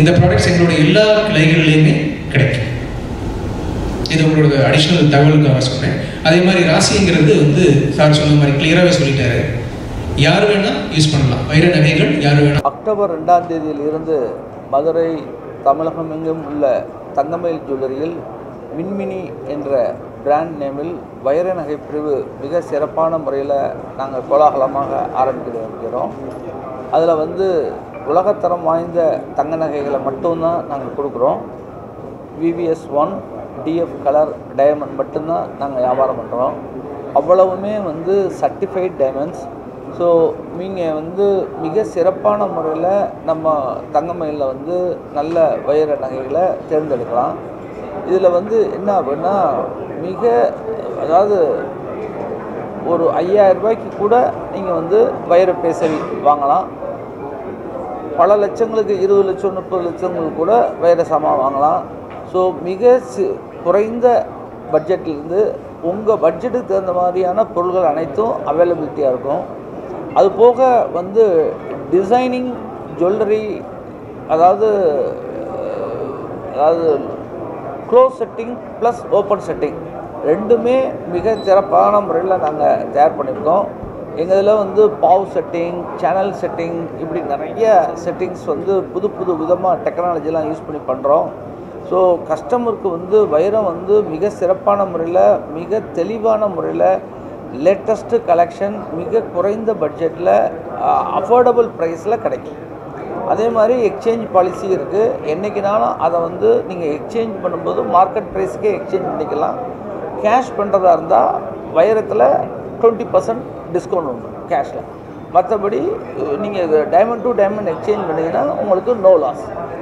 இந்த ப்ராடக்ட்ஸ் எங்களுடைய எல்லா கிளைகள்லையுமே கிடைக்கும் இது உங்களோட அடிஷ்னல் தகவலுக்காக சொன்னேன் அதே மாதிரி ராசிங்கிறது வந்து சார் சொன்ன மாதிரி கிளியராகவே சொல்லிட்டாரு யார் வேணால் யூஸ் பண்ணலாம் வைர நகைகள் யார் வேணால் அக்டோபர் ரெண்டாம் தேதியிலிருந்து மதுரை தமிழகம் எங்கும் உள்ள தங்கமயில் ஜுவல்லரியில் மின்மினி என்ற பிராண்ட் நேமில் வைர நகை பிரிவு மிக சிறப்பான முறையில் நாங்கள் கோலாகலமாக ஆரம்பிக்க இருக்கிறோம் அதில் வந்து உலகத்தரம் வாய்ந்த தங்க நகைகளை மட்டும்தான் நாங்கள் கொடுக்குறோம் VVS one DF colour diamond மட்டும்தான் நாங்கள் வியாபாரம் பண்ணுறோம் அவ்வளவுமே வந்து சர்டிஃபைட் டைமண்ட்ஸ் ஸோ நீங்கள் வந்து மிக சிறப்பான முறையில் நம்ம தங்கமயிலில் வந்து நல்ல வைர நகைகளை தேர்ந்தெடுக்கலாம் இதில் வந்து என்ன அப்படின்னா மிக அதாவது ஒரு ஐயாயிரம் ரூபாய்க்கு கூட நீங்கள் வந்து வைர பேசவி வாங்கலாம் பல லட்சங்களுக்கு இருபது லட்சம் முப்பது லட்சங்களுக்கு கூட வைர சாமான் வாங்கலாம் ஸோ மிக சி குறைந்த பட்ஜெட்லேருந்து உங்கள் பட்ஜெட்டுக்கு தகுந்த மாதிரியான பொருள்கள் அனைத்தும் அவைலபிலிட்டியாக இருக்கும் அது போக வந்து டிசைனிங் ஜுவல்லரி அதாவது அஹ், அதாவது close setting plus open setting ரெண்டுமே மிக சிறப்பான முறையில் நாங்கள் தயார் பண்ணியிருக்கோம் எங்கள் இதில் வந்து பாவ் செட்டிங் சேனல் செட்டிங் இப்படி நிறைய செட்டிங்ஸ் வந்து புது புது விதமாக டெக்னாலஜிலாம் யூஸ் பண்ணி பண்ணுறோம் ஸோ கஸ்டமருக்கு வந்து வைரம் வந்து மிக சிறப்பான முறையில் மிக தெளிவான முறையில் லேட்டஸ்ட்டு கலெக்ஷன் மிக குறைந்த பட்ஜெட்டில் அஃபோர்டபுள் ப்ரைஸில் கிடைக்கும் அதே மாதிரி எக்ஸ்சேஞ்ச் பாலிசி இருக்குது என்றைக்குனாலும் அதை வந்து நீங்கள் எக்ஸ்சேஞ்ச் பண்ணும்போது மார்க்கெட் ப்ரைஸுக்கே எக்ஸ்சேஞ்ச் பண்ணிக்கலாம் கேஷ் பண்ணுறதா இருந்தால் வைரத்தில் டுவெண்ட்டி பர்சன்ட் டிஸ்கவுண்ட் உண்டு கேஷில் மற்றபடி நீங்கள் டைமண்ட் டு டைமண்ட் எக்ஸ்சேஞ்ச் பண்ணிங்கன்னா உங்களுக்கு நோ லாஸ்